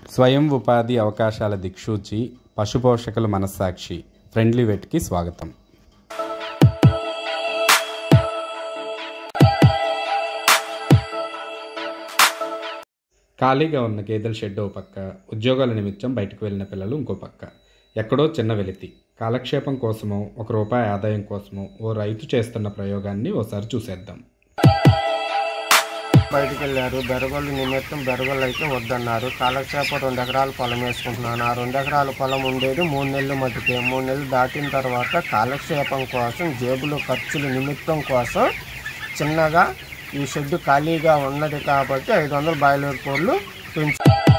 స్వయం ఉపాధి అవకాశాల దిక్సూచి పశుపోషకుల మనస్సాక్షి ఫ్రెండ్లీ వెట్కి స్వాగతం ఖాళీగా ఉన్న గేదెల షెడ్ ఓ పక్క ఉద్యోగాల నిమిత్తం బయటకు వెళ్ళిన పిల్లలు ఇంకో పక్క ఎక్కడో చిన్న వెలితి కాలక్షేపం కోసమో ఒక రూపాయి ఆదాయం కోసమో ఓ రైతు చేస్తున్న ప్రయోగాన్ని ఓసారి చూసేద్దాం బయటికి వెళ్ళారు బెరగొల్లు నిమిత్తం బెరగొల్లు అయితే వద్దన్నారు కాలక్షేపం రెండు ఎకరాల పొలం వేసుకుంటున్నాను ఆ రెండు ఎకరాల పొలం ఉండేది మూడు నెలలు మటుకే మూడు నెలలు దాటిన తర్వాత కాలక్షేపం కోసం జేబులు ఖర్చుల నిమిత్తం కోసం చిన్నగా ఈ షెడ్ ఖాళీగా ఉన్నది కాబట్టి ఐదు వందల బాయిలర్ కోళ్ళు పెంచు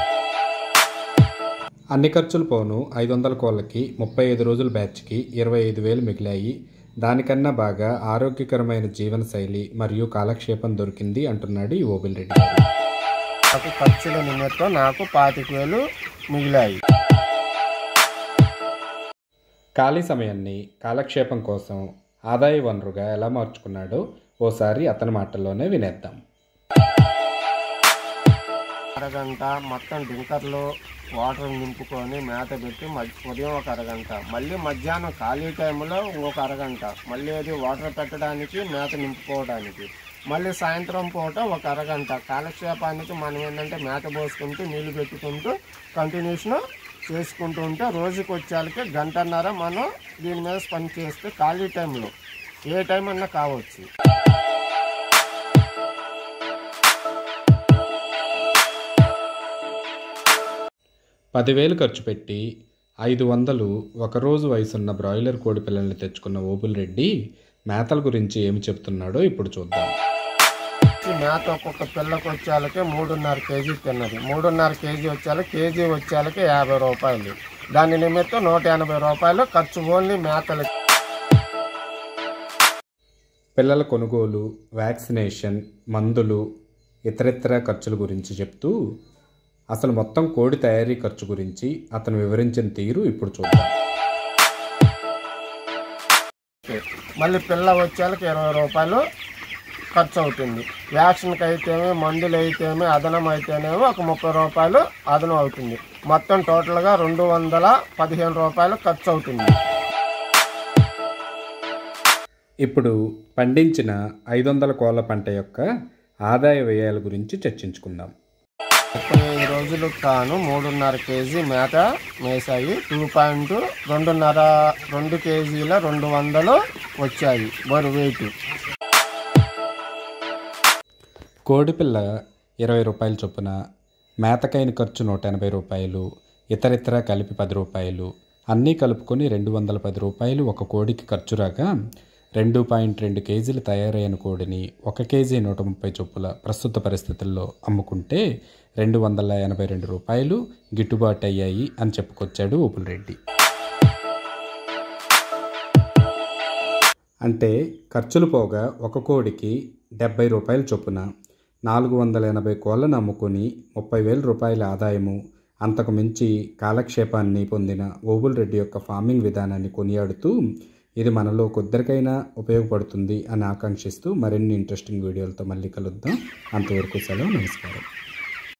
అన్ని ఖర్చులు పోను ఐదు వందల కోళ్ళకి ముప్పై ఐదు రోజుల బ్యాచ్కి ఇరవై ఐదు వేలు మిగిలాయి దానికన్నా బాగా ఆరోగ్యకరమైన జీవనశైలి మరియు కాలక్షేపం దొరికింది అంటున్నాడు ఈ ఓబిల్ రెడ్డి గారు నాకు ఖర్చుల నిమిత్తం నాకు పాతిక వేలు మిగిలాయి ఖాళీ సమయాన్ని కాలక్షేపం కోసం ఆదాయ వనరుగా ఎలా మార్చుకున్నాడో ఓసారి అతని మాటల్లోనే వినేద్దాం అరగంట మొత్తం డింకర్లో వాటర్ నింపుకొని మేత పెట్టి మధ్య ఉదయం ఒక అరగంట మళ్ళీ మధ్యాహ్నం ఖాళీ టైంలో ఇంకొక అరగంట మళ్ళీ అది వాటర్ పెట్టడానికి మేత నింపుకోవడానికి మళ్ళీ సాయంత్రం పూట ఒక అరగంట కాలక్షేపానికి మనం ఏంటంటే మేత పోసుకుంటూ నీళ్లు పెట్టుకుంటూ కంటిన్యూషన్ చేసుకుంటూ ఉంటే రోజుకి వచ్చేళ్ళకి గంటన్నర మనం దీని మీద పని చేస్తే ఖాళీ టైంలో ఏ టైం అన్నా కావచ్చు పదివేలు ఖర్చు పెట్టి ఐదు వందలు ఒకరోజు వయసున్న బ్రాయిలర్ కోడి పిల్లల్ని తెచ్చుకున్న ఓబుల్ రెడ్డి మేతల గురించి ఏమి చెప్తున్నాడో ఇప్పుడు చూద్దాం ఈ మేత ఒక్కొక్క పిల్లకు వచ్చేళ్ళకి మూడున్నర కేజీ తిన్నది మూడున్నర కేజీ వచ్చేళ్ళకి కేజీ వచ్చేళ్ళకి యాభై రూపాయలు దాని నిమిత్తం నూట ఎనభై రూపాయలు ఖర్చు ఓన్లీ మేతలకి పిల్లల కొనుగోలు వ్యాక్సినేషన్ మందులు ఇతరితర ఖర్చుల గురించి చెప్తూ అసలు మొత్తం కోడి తయారీ ఖర్చు గురించి అతను వివరించిన తీరు ఇప్పుడు చూద్దాం మళ్ళీ పిల్ల వచ్చేళ్ళకి ఇరవై రూపాయలు ఖర్చు అవుతుంది వ్యాక్సిన్కి అయితేనే మందులు అయితేనే అదనం అయితేనేమో ఒక ముప్పై రూపాయలు అదనం అవుతుంది మొత్తం టోటల్గా రెండు వందల పదిహేను రూపాయలు ఖర్చు అవుతుంది ఇప్పుడు పండించిన ఐదు వందల కోళ్ళ పంట యొక్క ఆదాయ వ్యయాల గురించి చర్చించుకుందాం ముప్పై ఐదు రోజులకు కాను మూడున్నర కేజీ మేత మేసాయి టూ పాయింట్ రెండున్నర రెండు కేజీల రెండు వందలు వచ్చాయి బరువు వెయిట్ కోడిపిల్ల ఇరవై రూపాయల చొప్పున మేతకైన ఖర్చు నూట ఎనభై రూపాయలు ఇతరితర కలిపి పది రూపాయలు అన్నీ కలుపుకొని రెండు వందల పది రూపాయలు ఒక కోడికి ఖర్చు రాగా రెండు పాయింట్ రెండు కేజీలు తయారైన కోడిని ఒక కేజీ నూట ముప్పై చొప్పుల ప్రస్తుత పరిస్థితుల్లో అమ్ముకుంటే రెండు వందల ఎనభై రెండు రూపాయలు గిట్టుబాటు అయ్యాయి అని చెప్పుకొచ్చాడు రెడ్డి అంటే ఖర్చులు పోగా ఒక కోడికి డెబ్బై రూపాయల చొప్పున నాలుగు వందల ఎనభై కోళ్ళను అమ్ముకొని ముప్పై వేల రూపాయల ఆదాయము అంతకు మించి కాలక్షేపాన్ని పొందిన ఓబుల్ రెడ్డి యొక్క ఫార్మింగ్ విధానాన్ని కొనియాడుతూ ఇది మనలో కొద్దరికైనా ఉపయోగపడుతుంది అని ఆకాంక్షిస్తూ మరిన్ని ఇంట్రెస్టింగ్ వీడియోలతో మళ్ళీ కలుద్దాం అంతవరకు సెలవు నమస్కారం